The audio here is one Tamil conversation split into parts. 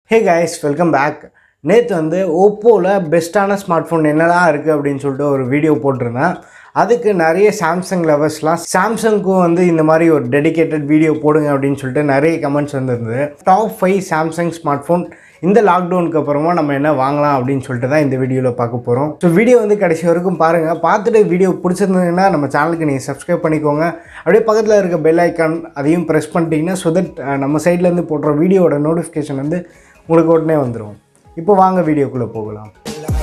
ஹே கைஸ் வெல்கம் பேக் நேற்று வந்து ஓப்போவில் பெஸ்ட்டான ஸ்மார்ட் ஃபோன் என்னலாம் இருக்குது அப்படின்னு சொல்லிட்டு ஒரு வீடியோ போட்டிருந்தேன் அதுக்கு நிறைய சாம்சங் லவர்ஸ்லாம் சாம்சங்க்கும் வந்து இந்த மாதிரி ஒரு டெடிகேட்டட் வீடியோ போடுங்க அப்படின்னு சொல்லிட்டு நிறைய கமெண்ட்ஸ் வந்திருந்தது top five Samsung smartphone இந்த லாக்டவுனுக்கு அப்புறமா நம்ம என்ன வாங்கலாம் அப்படின்னு சொல்லிட்டு தான் இந்த வீடியோவில் பார்க்க போகிறோம் ஸோ வீடியோ வந்து கடைசி வரைக்கும் பாருங்கள் பார்த்துட்டு வீடியோ பிடிச்சிருந்ததுன்னா நம்ம சேனலுக்கு நீங்கள் சப்ஸ்கிரைப் பண்ணிக்கோங்க அப்படியே பக்கத்தில் இருக்க பெல் ஐக்கான் அதையும் ப்ரெஸ் பண்ணிட்டீங்கன்னா ஸோ தட் நம்ம சைட்லேருந்து போடுற வீடியோவோட நோட்டிஃபிகேஷன் வந்து உங்களுக்கு உடனே வந்துடும் இப்போ வாங்க வீடியோக்குள்ளே போகலாம்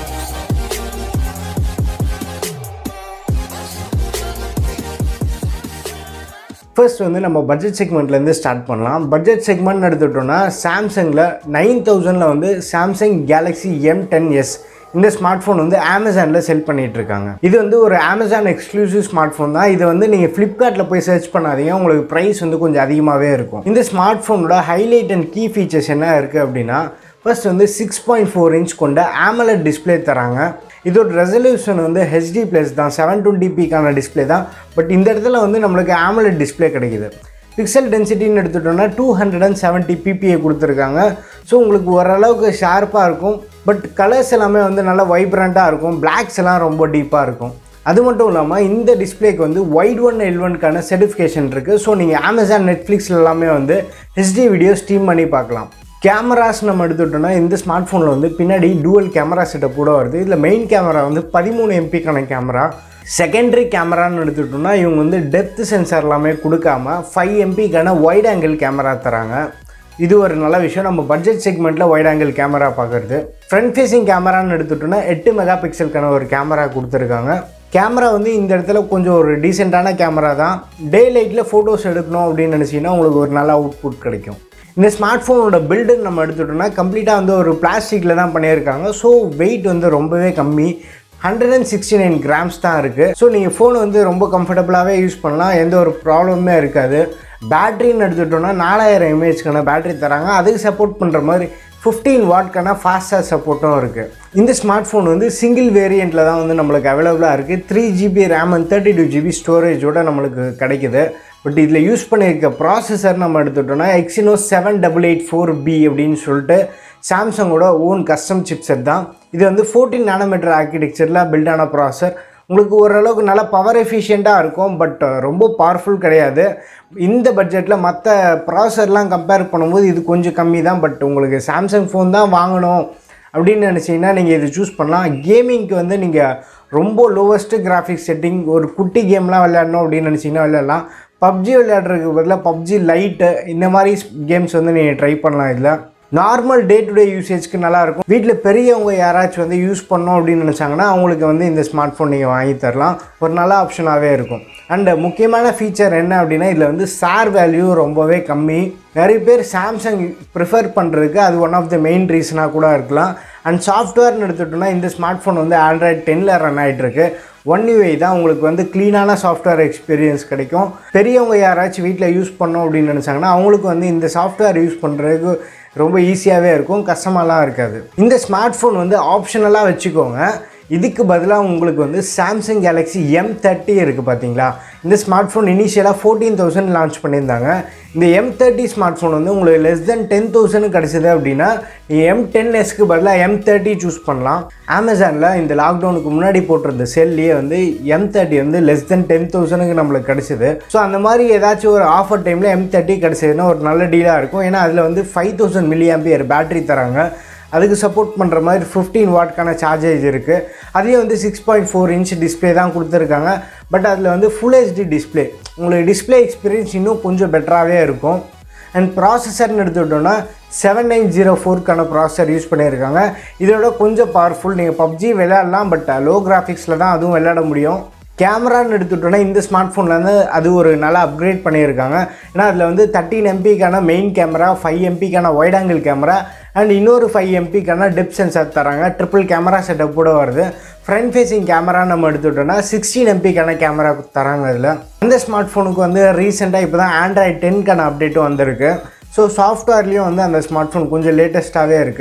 ஃபர்ஸ்ட் வந்து நம்ம பட்ஜெட் செக்மெண்ட்லேருந்து ஸ்டார்ட் பண்ணலாம் பட்ஜெட் செக்மெண்ட் எடுத்துட்டோம்னா சாம்சங்கில் நைன் தௌசண்டில் வந்து Samsung Galaxy M ten S இந்த ஸ்மார்ட் ஃபோன் வந்து அமேசானில் செல் பண்ணிட்டு இருக்காங்க இது வந்து ஒரு அமேசான் எக்ஸ்க்ளூசிவ் ஸ்மார்ட் ஃபோன் தான் இது வந்து நீங்கள் ஃப்ளிப்கார்ட்டில் போய் சர்ச் பண்ணாதீங்க உங்களுக்கு ப்ரைஸ் வந்து கொஞ்சம் அதிகமாகவே இருக்கும் இந்த ஸ்மார்ட் ஃபோனோட ஹைலைட் அண்ட் கீ ஃபீச்சர்ஸ் என்ன இருக்குது அப்படின்னா ஃபர்ஸ்ட் வந்து சிக்ஸ் பாயிண்ட் ஃபோர் இன்ச் கொண்ட AMOLED டிஸ்ப்ளே தராங்க இதோட ரெசல்யூஷன் வந்து ஹெச்டி ப்ளஸ் தான் செவன் டுவெண்ட்டி பிக்கான டிஸ்ப்ளே தான் பட் இந்த இடத்துல வந்து நம்மளுக்கு AMOLED டிஸ்ப்ளே கிடைக்குது பிக்சல் டென்சிட்டின்னு எடுத்துட்டோம்னா two hundred and seventy PPI கொடுத்துருக்காங்க ஸோ உங்களுக்கு ஓரளவுக்கு ஷார்ப்பாக இருக்கும் பட் கலர்ஸ் எல்லாமே வந்து நல்லா வைப்ரண்ட்டாக இருக்கும் பிளாக்ஸ் எல்லாம் ரொம்ப டீப்பாக இருக்கும் அது மட்டும் இல்லாமல் இந்த டிஸ்ப்ளேக்கு வந்து ஒயிட் ஒன் எல் ஒன்க்கான சர்டிஃபிகேஷன் இருக்குது ஸோ நீங்கள் அமேசான் நெட்ஃப்ளிக்ஸில் எல்லாமே வந்து ஹெச்டி வீடியோ ஸ்ட்ரீம் பண்ணி பார்க்கலாம் கேமராஸ் நம்ம எடுத்துட்டோம்னா இந்த ஸ்மார்ட் ஃபோனில் வந்து பின்னாடி டூவல் கேமரா செட்டப் கூட வருது இதில் மெயின் கேமரா வந்து பதிமூணு எம்பிக்கான கேமரா செகண்டரி கேமரான்னு எடுத்துட்டோம்னா இவங்க வந்து டெப்த் சென்சார் எல்லாமே கொடுக்காம ஃபைவ் எம்பிக்கான வைட் ஆங்கிள் கேமரா தராங்க இது ஒரு நல்ல விஷயம் நம்ம பட்ஜெட் செக்மெண்ட்டில் வைட் ஆங்கிள் கேமரா பார்க்குறது ஃப்ரண்ட் ஃபேஸிங் கேமரான்னு எடுத்துட்டோம்னா எட்டு மெகா பிக்சலுக்கான ஒரு கேமரா கொடுத்துருக்காங்க கேமரா வந்து இந்த இடத்துல கொஞ்சம் ஒரு டீசெண்டான கேமரா தான் டே லைட்டில் ஃபோட்டோஸ் எடுக்கணும் அப்படின்னு நினச்சிங்கன்னா உங்களுக்கு ஒரு நல்ல அவுட்புட் கிடைக்கும் இந்த ஸ்மார்ட் ஃபோனோட பில்டுன்னு நம்ம எடுத்துட்டோம்னா கம்ப்ளீட்டாக வந்து ஒரு பிளாஸ்டிக்கில் தான் பண்ணியிருக்காங்க ஸோ வெயிட் வந்து ரொம்பவே கம்மி hundred and sixty nine grams தான் இருக்குது ஸோ நீங்கள் ஃபோன் வந்து ரொம்ப கம்ஃபர்டபுளாகவே யூஸ் பண்ணலாம் எந்த ஒரு ப்ராப்ளமுமே இருக்காது பேட்டரின்னு எடுத்துட்டோம்னா நாலாயிரம் எம்ஏஹெச்க்கான பேட்டரி தராங்க அதுக்கு சப்போர்ட் பண்ணுற மாதிரி ஃபிஃப்டீன் வாட்க்கான ஃபாஸ்டாக சப்போர்ட்டும் இருக்குது இந்த ஸ்மார்ட் ஃபோன் வந்து சிங்கிள் வேரியண்ட்டில் தான் வந்து நம்மளுக்கு அவைலபிளாக இருக்குது three GB RAM and thirty two GB ஸ்டோரேஜோட நம்மளுக்கு கிடைக்குது பட் இதில் யூஸ் பண்ணியிருக்க ப்ராசஸர் நம்ம எடுத்துட்டோம்னா Exynos seven double eight four B அப்படின்னு சொல்லிட்டு சாம்சங்கோட ஓன் கஸ்டம் சிப்செட் தான் இது வந்து ஃபோர்டீன் நானோமீட்டர் ஆர்கிடெக்சரில் பில்டான ப்ராசர் உங்களுக்கு ஓரளவுக்கு நல்லா பவர் எஃபிஷியண்ட்டாக இருக்கும் பட் ரொம்ப பவர்ஃபுல் கிடையாது இந்த பட்ஜெட்டில் மற்ற ப்ராசர்லாம் கம்பேர் பண்ணும்போது இது கொஞ்சம் கம்மி தான் பட் உங்களுக்கு சாம்சங் ஃபோன் தான் வாங்கணும் அப்படின்னு நினச்சிங்கன்னா நீங்கள் இது சூஸ் பண்ணலாம் கேமிங்க்கு வந்து நீங்கள் ரொம்ப லோவஸ்ட்டு கிராஃபிக்ஸ் செட்டிங் ஒரு குட்டி கேம்லாம் விளையாடணும் அப்படின்னு நினச்சிங்கன்னா விளையாடலாம் பப்ஜி விளையாடுறதுக்கு பதிலாக பப்ஜி லைட்டு இந்த மாதிரி கேம்ஸ் வந்து நீங்கள் ட்ரை பண்ணலாம் இதில் நார்மல் டே டு டே யூசேஜ்க்கு நல்லாயிருக்கும் வீட்டில் பெரியவங்க யாராச்சும் வந்து யூஸ் பண்ணோம் அப்படின்னு நினச்சாங்கன்னா அவங்களுக்கு வந்து இந்த ஸ்மார்ட் ஃபோன் நீங்கள் வாங்கி தரலாம் ஒரு நல்ல ஆப்ஷனாகவே இருக்கும் அண்ட் முக்கியமான ஃபீச்சர் என்ன அப்படின்னா இதில் வந்து சார் வேல்யூ ரொம்பவே கம்மி நிறைய பேர் சாம்சங் ப்ரிஃபர் பண்ணுறதுக்கு அது ஒன் ஆஃப் த மெயின் ரீசனாக கூட இருக்கலாம் அண்ட் சாஃப்ட்வேர்னு எடுத்துட்டோம்னா இந்த ஸ்மார்ட் ஃபோன் வந்து ஆண்ட்ராய்ட் டென்னில் ரன் ஆகிட்டுருக்கு ஒன் யூஐ தான் உங்களுக்கு வந்து க்ளீனான சாஃப்ட்வேர் எக்ஸ்பீரியன்ஸ் கிடைக்கும் பெரியவங்க யாராச்சும் வீட்டில் யூஸ் பண்ணோம் அப்படின்னு நினச்சாங்கன்னா அவங்களுக்கு வந்து இந்த சாஃப்ட்வேர் யூஸ் பண்ணுறதுக்கு ரொம்ப ஈஸியாகவே இருக்கும் கஷ்டமாலாம் இருக்காது இந்த ஸ்மார்ட் ஃபோன் வந்து ஆப்ஷனலாக வச்சுக்கோங்க இதுக்கு பதிலாக உங்களுக்கு வந்து சாம்சங் கேலக்ஸி எம் தேர்ட்டி இருக்குது பார்த்தீங்களா இந்த ஸ்மார்ட் ஃபோன் இனிஷியலாக ஃபோர்டீன் தௌசண்ட் லான்ச் பண்ணியிருந்தாங்க இந்த எம் தேர்ட்டி ஸ்மார்ட் ஃபோன் வந்து உங்களுக்கு லெஸ் தென் டென் தௌசண்ட் கிடச்சிது அப்படின்னா எம் டென் எஸ்க்கு பதிலாக எம் தேர்ட்டி சூஸ் பண்ணலாம் அமேசானில் இந்த லாக்டவுனுக்கு முன்னாடி போட்டிருந்த செல்லையே வந்து எம் தேர்ட்டி வந்து லெஸ் தென் டென் தௌசண்ட்க்கு நம்மளுக்கு கிடச்சிது ஸோ அந்த மாதிரி ஏதாச்சும் ஒரு ஆஃபர் டைமில் எம் தேர்ட்டி கிடச்சதுன்னா ஒரு நல்ல டீலாக இருக்கும் ஏன்னா அதில் வந்து five thousand milli ampere battery தராங்க அதுக்கு சப்போர்ட் பண்ணுற மாதிரி ஃபிஃப்டீன் வாட்க்கான சார்ஜேஜ் இருக்குது அதே வந்து six point four inch display தான் கொடுத்துருக்காங்க பட் அதில் வந்து ஃபுல் ஹெச்டி டிஸ்பிளே உங்களுக்கு டிஸ்பிளே எக்ஸ்பீரியன்ஸ் இன்னும் கொஞ்சம் பெட்டராகவே இருக்கும் அண்ட் ப்ராசஸர்னு எடுத்துக்கிட்டோன்னா செவன் நைன் ஜீரோ ஃபோருக்கான ப்ராசஸர் யூஸ் பண்ணியிருக்காங்க இதோட கொஞ்சம் பவர்ஃபுல் நீங்கள் பப்ஜி விளையாடலாம் பட் லோ கிராஃபிக்ஸில் தான் அதுவும் விளையாட முடியும் கேமரான்னு எடுத்துட்டோன்னா இந்த ஸ்மார்ட் ஃபோனில் வந்து அது ஒரு நல்லா அப்கிரேட் பண்ணியிருக்காங்க ஏன்னா அதில் வந்து தேர்ட்டின் எம்பிக்கான மெயின் கேமரா ஃபைவ் எம்பிக்கான வைட் ஆங்கிள் கேமரா அண்ட் இன்னொரு ஃபைவ் எம்பிக்கான டெப் சென்சார் தராங்க ட்ரிபிள் கேமரா செட்டப் கூட வருது ஃப்ரண்ட் ஃபேஸிங் கேமரா நம்ம எடுத்துட்டோம்னா சிக்ஸ்டீன் எம்பிக்கான கேமரா தராங்க அதில் அந்த ஸ்மார்ட் ஃபோனுக்கு வந்து ரீசெண்டாக இப்போ தான் ஆண்ட்ராய்ட் டென்க்கான அப்டேட்டும் வந்திருக்கு ஸோ சாஃப்ட்வேர்லேயும் வந்து அந்த ஸ்மார்ட் ஃபோன் கொஞ்சம் லேட்டஸ்ட்டாகவே இருக்குது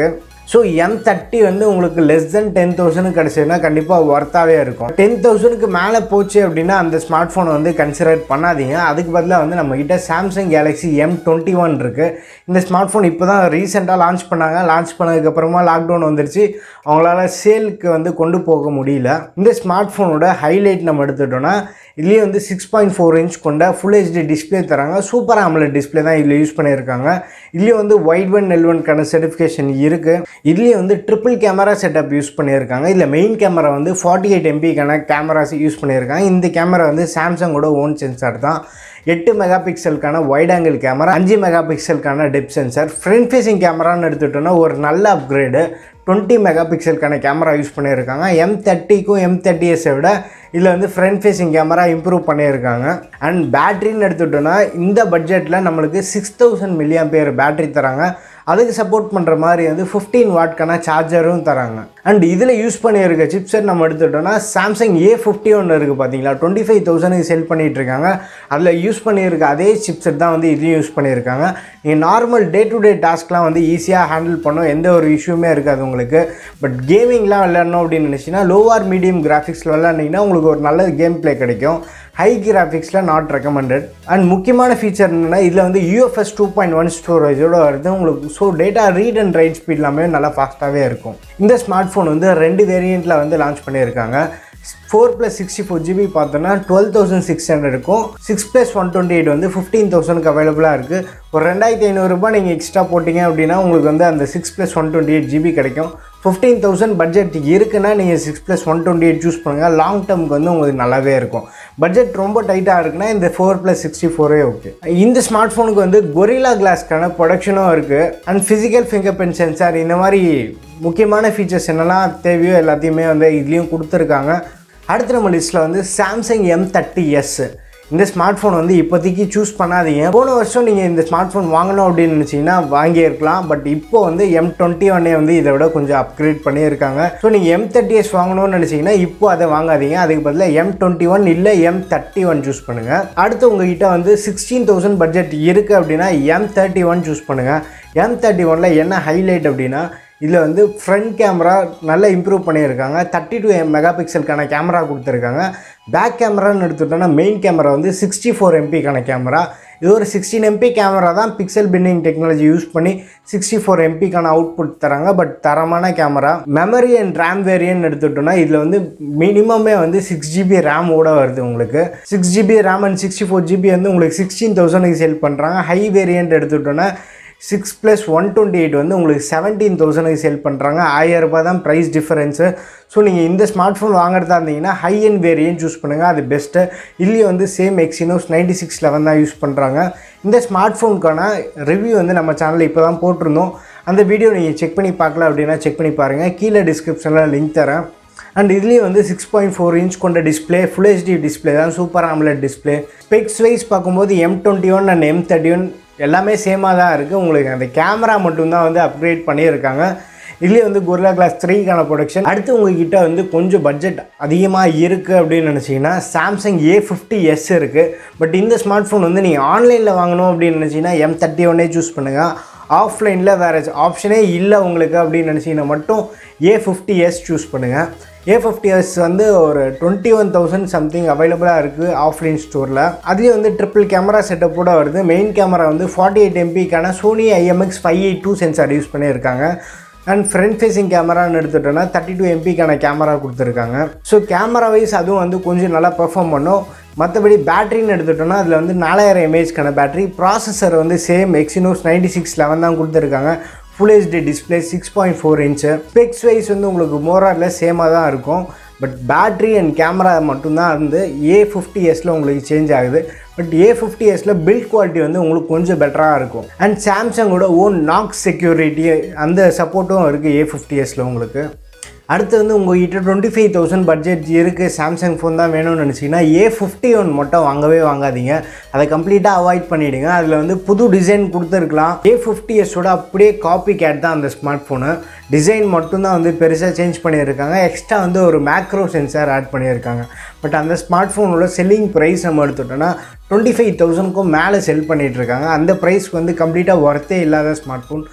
ஸோ எம் தேர்ட்டி வந்து உங்களுக்கு லெஸ் தென் டென் தௌசண்ட் கிடச்சதுன்னா கண்டிப்பாக ஒர்த்தாகவே இருக்கும் டென் தௌசண்ட்க்கு மேலே போச்சு அப்படின்னா அந்த ஸ்மார்ட் ஃபோனை வந்து கன்சிடர் பண்ணாதீங்க அதுக்கு பதிலாக வந்து நம்மக்கிட்ட Samsung Galaxy M twenty one இருக்குது இந்த ஸ்மார்ட் ஃபோன் இப்போ தான் ரீசெண்டாக லான்ச் பண்ணாங்க லான்ச் பண்ணதுக்கப்புறமா லாக்டவுன் வந்துருச்சு அவங்களால சேலுக்கு வந்து கொண்டு போக முடியல இந்த ஸ்மார்ட் ஃபோனோட ஹைலைட் நம்ம எடுத்துட்டோம்னா இதுலேயே வந்து சிக்ஸ் பாயிண்ட் ஃபோர் இன்ச் கொண்ட ஃபுல் ஹெச்டி டிஸ்பிளே தராங்க சூப்பர் AMOLED டிஸ்பிளே தான் இதில் யூஸ் பண்ணியிருக்காங்க இதுலேயும் வந்து ஒயிட் ஒன் எல் ஒன்க்கான சர்டிஃபிகேஷன் இருக்குது இதுலேயே வந்து ட்ரிபிள் கேமரா செட்டப் யூஸ் பண்ணியிருக்காங்க இதில் மெயின் கேமரா வந்து ஃபார்ட்டி எயிட் எம்பிக்கான கேமராஸ் யூஸ் பண்ணியிருக்காங்க இந்த கேமரா வந்து சாம்சங்கோட ஓன் சென்சார் தான் எட்டு மெகா பிக்சலுக்கான வைட் ஆங்கிள் கேமரா அஞ்சு மெகா பிக்சலுக்கான டெப் சென்சார் ஃப்ரண்ட் ஃபேசிங் கேமரான்னு எடுத்துட்டோன்னா ஒரு நல்ல அப்கிரேடு டுவெண்ட்டி மெகா பிக்சலுக்கான கேமரா யூஸ் பண்ணியிருக்காங்க எம் தேர்ட்டிக்கும் எம் தேர்ட்டி எஸை விட இதில் வந்து ஃப்ரண்ட் ஃபேசிங் கேமரா இம்ப்ரூவ் பண்ணியிருக்காங்க அண்ட் பேட்டரின்னு எடுத்துட்டோன்னா இந்த பட்ஜெட்டில் நம்மளுக்கு சிக்ஸ் தௌசண்ட் மில்லியம் பேர் பேட்டரி தராங்க அதுக்கு சப்போர்ட் பண்ணுற மாதிரி வந்து ஃபிஃப்டீன் வாட்க்கான சார்ஜரும் தராங்க அண்ட் இதில் யூஸ் பண்ணியிருக்க சிப்செட் நம்ம எடுத்துட்டோம்னா சாம்சங் ஏ ஃபிஃப்டி ஒன்று இருக்குது பார்த்தீங்களா டுவெண்ட்டி ஃபைவ் தௌசண்ட்க்கு செல் பண்ணிகிட்டு இருக்காங்க அதில் யூஸ் பண்ணியிருக்க அதே சிப்செட் தான் வந்து இதையும் யூஸ் பண்ணியிருக்காங்க நீங்கள் நார்மல் டே டு டே டாஸ்க்லாம் வந்து ஈஸியாக ஹேண்டில் பண்ணும் எந்த ஒரு இஷ்யூமே இருக்காது உங்களுக்கு பட் கேமிங்லாம் விளையாடணும் அப்படின்னு நினச்சிங்கன்னா லோவார் மீடியம் கிராஃபிக்ஸில் விளையாண்டிங்கன்னா உங்களுக்கு ஒரு நல்ல கேம் ப்ளே கிடைக்கும் ஹை கிராஃபிக்ஸில் நாட் ரெக்கமெண்டட் அண்ட் முக்கியமான ஃபீச்சர் என்னென்னா இதில் வந்து யூஎஃப்எஸ் டூ பாயிண்ட் ஒன் ஸ்டோரேஜோட வருது உங்களுக்கு so data read and write speed எல்லாமே நல்லா ஃபாஸ்ட்டாகவே இருக்கும் இந்த ஸ்மார்ட் ஃபோன் வந்து ரெண்டு வேரியண்ட்டில் வந்து லான்ச் பண்ணியிருக்காங்க four plus sixty four GB பார்த்தோன்னா டுவெல் தௌசண்ட் சிக்ஸ் ஹண்ட்ரட் இருக்கும் six plus one twenty eight வந்து ஃபிஃப்டீன் தௌசண்ட்க்கு அவைலபிளாக இருக்குது ஒரு ரெண்டாயிரத்தி ஐநூறுரூபா நீங்கள் எக்ஸ்ட்ரா போட்டிங்க அப்படின்னா உங்களுக்கு வந்து அந்த six plus one twenty eight GB கிடைக்கும் ஃபிஃப்டீன் தௌசண்ட் பட்ஜெட் இருக்குன்னா நீங்கள் six plus one twenty eight choose பண்ணுங்கள் லாங் டேர்முக்கு வந்து உங்களுக்கு நல்லாவே இருக்கும் பட்ஜெட் ரொம்ப டைட்டாக இருக்குன்னா இந்த ஃபோர் ப்ளஸ் சிக்ஸ்டி ஃபோரே ஓகே இந்த ஸ்மார்ட் ஃபோனுக்கு வந்து கொரிலா கிளாஸ்க்கான ப்ரொடக்ஷனும் இருக்குது and physical fingerprint sensor இந்த மாதிரி முக்கியமான ஃபீச்சர்ஸ் என்னெல்லாம் தேவையோ எல்லாத்தையுமே வந்து இதுலேயும் கொடுத்துருக்காங்க அடுத்து நம்ம லிஸ்ட்டில் வந்து சாம்சங் எம் தேர்ட்டி எஸ் இந்த ஸ்மார்ட் ஃபோன் வந்து இப்போதைக்கு சூஸ் பண்ணாதீங்க போன வருஷம் நீங்கள் இந்த ஸ்மார்ட் ஃபோன் வாங்கணும் அப்படின்னு நினச்சிங்கன்னா வாங்கியிருக்கலாம் பட் இப்போ வந்து எம் டுவெண்ட்டி ஒன்னே வந்து இதை விட கொஞ்சம் அப்கிரேட் பண்ணியிருக்காங்க ஸோ நீங்கள் எம் தேர்ட்டி எஸ் வாங்கணும்னு நினச்சிங்கன்னா இப்போ அதை வாங்காதீங்க அதுக்கு பதிலாக எம் டுவெண்ட்டி ஒன் இல்லை எம் தேர்ட்டி ஒன் சூஸ் பண்ணுங்கள் அடுத்து உங்ககிட்ட வந்து சிக்ஸ்டீன் தௌசண்ட் பட்ஜெட் இருக்குது அப்படின்னா எம் தேர்ட்டி ஒன் சூஸ் பண்ணுங்கள் எம் தேர்ட்டி ஒனில் என்ன ஹைலைட் அப்படின்னா இதில் வந்து ஃப்ரண்ட் கேமரா நல்லா இம்ப்ரூவ் பண்ணியிருக்காங்க தேர்ட்டி டூ மெகா பிக்சலுக்கான கேமரா கொடுத்துருக்காங்க பேக் கேமரான்னு எடுத்துட்டோன்னா மெயின் கேமரா வந்து சிக்ஸ்டி ஃபோர் எம்பிக்கான கேமரா இது ஒரு சிக்ஸ்டீன் எம்பி கேமரா தான் பிக்சல் பின்னிங் டெக்னாலஜி யூஸ் பண்ணி சிக்ஸ்டி ஃபோர் எம்பிக்கான அவுட்புட் தராங்க பட் தரமான camera memory and RAM variant எடுத்துட்டோம்னா இதில் வந்து மினிமமே வந்து சிக்ஸ் ஜிபி ரேமோட வருது உங்களுக்கு six GB RAM and sixty four GB வந்து உங்களுக்கு சிக்ஸ்டீன் தௌசண்ட்க்கு செல் பண்ணுறாங்க ஹை வேரியன்ட் எடுத்துட்டோன்னா six plus one twenty eight வந்து உங்களுக்கு செவன்டீன் தௌசண்ட்க்கு செல் பண்ணுறாங்க ஆயிரம் ரூபாய் தான் ப்ரைஸ் டிஃபரன்ஸு ஸோ நீங்கள் இந்த ஸ்மார்ட் ஃபோன் வாங்குறதா இருந்தீங்கன்னா ஹை அண்ட் வேரியன்ட் சூஸ் பண்ணுங்கள் அது பெஸ்ட்டு இல்லையே வந்து same Exynos ninety six eleven தான் யூஸ் பண்ணுறாங்க இந்த ஸ்மார்ட் ஃபோனுக்கான ரிவ்யூ வந்து நம்ம சேனலில் இப்போ தான் போட்டிருந்தோம் அந்த வீடியோ நீங்கள் செக் பண்ணி பார்க்கல அப்படின்னா செக் பண்ணி பாருங்கள் கீழே டிஸ்கிரிப்ஷனில் லிங்க் தரேன் அண்ட் இதுலேயும் வந்து சிக்ஸ் பாயிண்ட் ஃபோர் இன்ச் கொண்ட டிஸ்பிளே ஃபுல் ஹெச்டி டிஸ்பிளே தான் super AMOLED display specs wise பார்க்கும்போது M twenty one and M thirty one எல்லாமே சேமாக தான் இருக்குது உங்களுக்கு அந்த கேமரா மட்டும்தான் வந்து அப்கிரேட் பண்ணியிருக்காங்க இதுலேயே வந்து கொரில்லா கிளாஸ் த்ரீக்கான ப்ரொடக்ஷன் அடுத்து உங்ககிட்ட வந்து கொஞ்சம் பட்ஜெட் அதிகமாக இருக்குது அப்படின்னு நினச்சிங்கன்னா சாம்சங் ஏ ஃபிஃப்டி எஸ் இருக்குது பட் இந்த ஸ்மார்ட் ஃபோன் வந்து நீங்கள் ஆன்லைனில் வாங்கணும் அப்படின்னு நினச்சிங்கன்னா எம் தேர்ட்டி ஒன்னே சூஸ் பண்ணுங்கள் ஆஃப்லைனில் வேறு ஆப்ஷனே இல்லை உங்களுக்கு அப்படின்னு நினச்சிங்கன்னா மட்டும் ஏ ஃபிஃப்டி எஸ் சூஸ் பண்ணுங்கள் ஏ ஃபிஃப்டி எஸ் வந்து ஒரு டுவெண்ட்டி ஒன் தௌசண்ட் சம்திங் அவைலபிளாக இருக்குது ஆஃப்லைன் ஸ்டோரில் அதுலேயும் வந்து ட்ரிபிள் கேமரா செட்டப்போட வருது மெயின் கேமரா வந்து ஃபார்ட்டி எயிட் எம்பிக்கான Sony IMX five eight two sensor use பண்ணியிருக்காங்க அண்ட் ஃப்ரண்ட் ஃபேஸிங் கேமரான்னு எடுத்துட்டோன்னா தேர்ட்டி டூ எம்பிக்கான கேமரா கொடுத்துருக்காங்க ஸோ கேமரா வைஸ் அதுவும் வந்து கொஞ்சம் நல்லா பெர்ஃபார்ம் பண்ணும் மற்றபடி பேட்டரின்னு எடுத்துட்டோன்னா அதில் வந்து நாலாயிரம் எம்ஏஹெச்க்கான பேட்டரி ப்ராசஸர் வந்து same Exynos ninety six eleven தான் கொடுத்துருக்காங்க full HD display six point four inch specs wise வந்து உங்களுக்கு மோராரில் சேமாக தான் இருக்கும் பட் பேட்ரி அண்ட் கேமரா மட்டும்தான் வந்து ஏ ஃபிஃப்டி எஸில் உங்களுக்கு சேஞ்ச் ஆகுது பட் ஏ ஃபிஃப்டி எஸில் பில்ட் குவாலிட்டி வந்து உங்களுக்கு கொஞ்சம் பெட்டராக இருக்கும் அண்ட் சாம்சங்கோட ஓன் நாக் செக்யூரிட்டி அந்த சப்போர்ட்டும் இருக்குது ஏ ஃபிஃப்டி எஸில் உங்களுக்கு அடுத்து வந்து உங்கள்கிட்ட டுவெண்ட்டி ஃபைவ் தௌசண்ட் பட்ஜெட் இருக்குது சாம்சங் ஃபோன் தான் வேணும்னு நினச்சிங்கன்னா ஏ ஃபிஃப்டி ஒன் மட்டும் வாங்கவே வாங்காதீங்க அதை கம்ப்ளீட்டாக அவாய்ட் பண்ணிவிடுங்க அதில் வந்து புது டிசைன் கொடுத்துருக்கலாம் ஏ ஃபிஃப்டி எஸோட அப்படியே காப்பி கேட் தான் அந்த ஸ்மார்ட் ஃபோனு டிசைன் மட்டும்தான் வந்து பெருசாக சேஞ்ச் பண்ணியிருக்காங்க எக்ஸ்ட்ரா வந்து ஒரு மேக்ரோ சென்சார் ஆட் பண்ணியிருக்காங்க பட் அந்த ஸ்மார்ட் ஃபோனோட செல்லிங் ப்ரைஸ் நம்ம எடுத்துட்டோன்னா டுவெண்ட்டி ஃபைவ் தௌசண்ட்க்கும் மேலே செல் பண்ணிகிட்ருக்காங்க அந்த ப்ரைஸ்க்கு வந்து கம்ப்ளீட்டாக ஒர்த்தே இல்லாத ஸ்மார்ட் ஃபோன்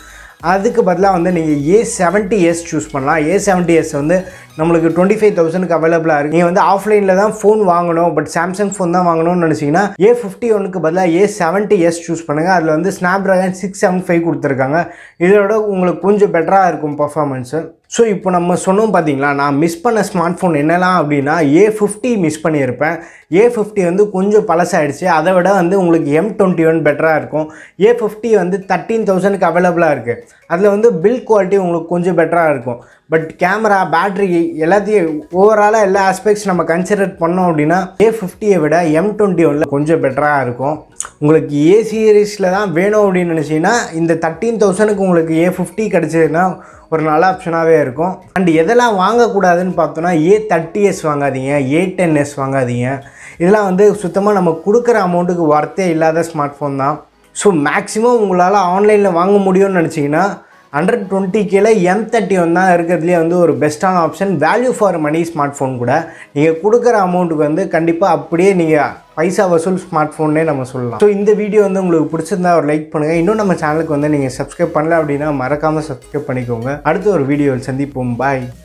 அதுக்கு பதிலாக வந்து நீங்கள் ஏ செவன்ட்டி எஸ் சூஸ் பண்ணலாம் ஏ செவன்ட்டி எஸ் வந்து நம்மளுக்கு டுவெண்ட்டி ஃபைவ் தௌசண்ட்க்கு அவைலபிளாக இருக்குது நீங்கள் வந்து ஆஃப்லைனில் தான் ஃபோன் வாங்கணும் பட் சாம்சங் ஃபோன் தான் வாங்கணும்னு நினச்சிங்கன்னா ஏ ஃபிஃப்டி ஒனுக்கு பதிலாக ஏ செவன்ட்டி எஸ் சூஸ் பண்ணுங்கள் அதில் வந்து Snapdragon six seven five கொடுத்துருக்காங்க இதோட உங்களுக்கு கொஞ்சம் பெட்டராக இருக்கும் பர்ஃபார்மன்ஸு ஸோ இப்போ நம்ம சொன்னோம் பார்த்தீங்களா நான் மிஸ் பண்ண ஸ்மார்ட் ஃபோன் என்னெல்லாம் அப்படின்னா ஏ ஃபிஃப்டி மிஸ் பண்ணியிருப்பேன் ஏ ஃபிஃப்டி வந்து கொஞ்சம் பழசாயிடுச்சு அதை விட வந்து உங்களுக்கு எம் டுவெண்ட்டி ஒன் பெட்டராக இருக்கும் ஏ ஃபிஃப்டி வந்து தேர்ட்டீன் தௌசண்ட்க்கு அவைலபிளாக இருக்குது அதில் வந்து பில் குவாலிட்டி உங்களுக்கு கொஞ்சம் பெட்டராக இருக்கும் பட் கேமரா பேட்ரி எல்லாத்தையும் ஓவராலாக எல்லா ஆஸ்பெக்ட்ஸ் நம்ம கன்சிடர் பண்ணோம் அப்படின்னா ஏ ஃபிஃப்டியை விட எம் டுவெண்ட்டி ஒனில் கொஞ்சம் பெட்டராக இருக்கும் உங்களுக்கு ஏ சீரீஸில் தான் வேணும் அப்படின்னு நினச்சிங்கன்னா இந்த தேர்ட்டீன் தௌசண்ட்க்கு உங்களுக்கு ஏ ஃபிஃப்டி கிடச்சதுன்னா ஒரு நல்ல ஆப்ஷனாகவே இருக்கும் அண்ட் எதெல்லாம் வாங்கக்கூடாதுன்னு பார்த்தோன்னா ஏ தேர்ட்டி எஸ் வாங்காதீங்க ஏ டென் எஸ் வாங்காதீங்க இதெல்லாம் வந்து சுத்தமாக நம்ம கொடுக்குற அமௌண்ட்டுக்கு ஒர்த்தே இல்லாத ஸ்மார்ட் ஃபோன் தான் ஸோ மேக்ஸிமம் உங்களால் ஆன்லைனில் வாங்க முடியும்னு நினச்சிங்கன்னா ஹண்ட்ரட் டுவெண்ட்டி கேல எம் தேர்ட்டி ஒன் தான் இருக்கிறதுலே வந்து ஒரு பெஸ்ட்டான option value for money smartphone கூட நீங்கள் கொடுக்குற அமௌண்ட்டுக்கு வந்து கண்டிப்பாக அப்படியே நீங்கள் பைசா வசூல் ஸ்மார்ட் ஃபோன்னே நம்ம சொல்லலாம் ஸோ இந்த வீடியோ வந்து உங்களுக்கு பிடிச்சிருந்தா ஒரு லைக் பண்ணுங்கள் இன்னும் நம்ம சேனலுக்கு வந்து நீங்கள் சப்ஸ்கிரைப் பண்ணல அப்படின்னா மறக்காமல் சப்ஸ்கிரைப் பண்ணிக்கோங்க அடுத்த ஒரு வீடியோவில் சந்திப்போம் பாய்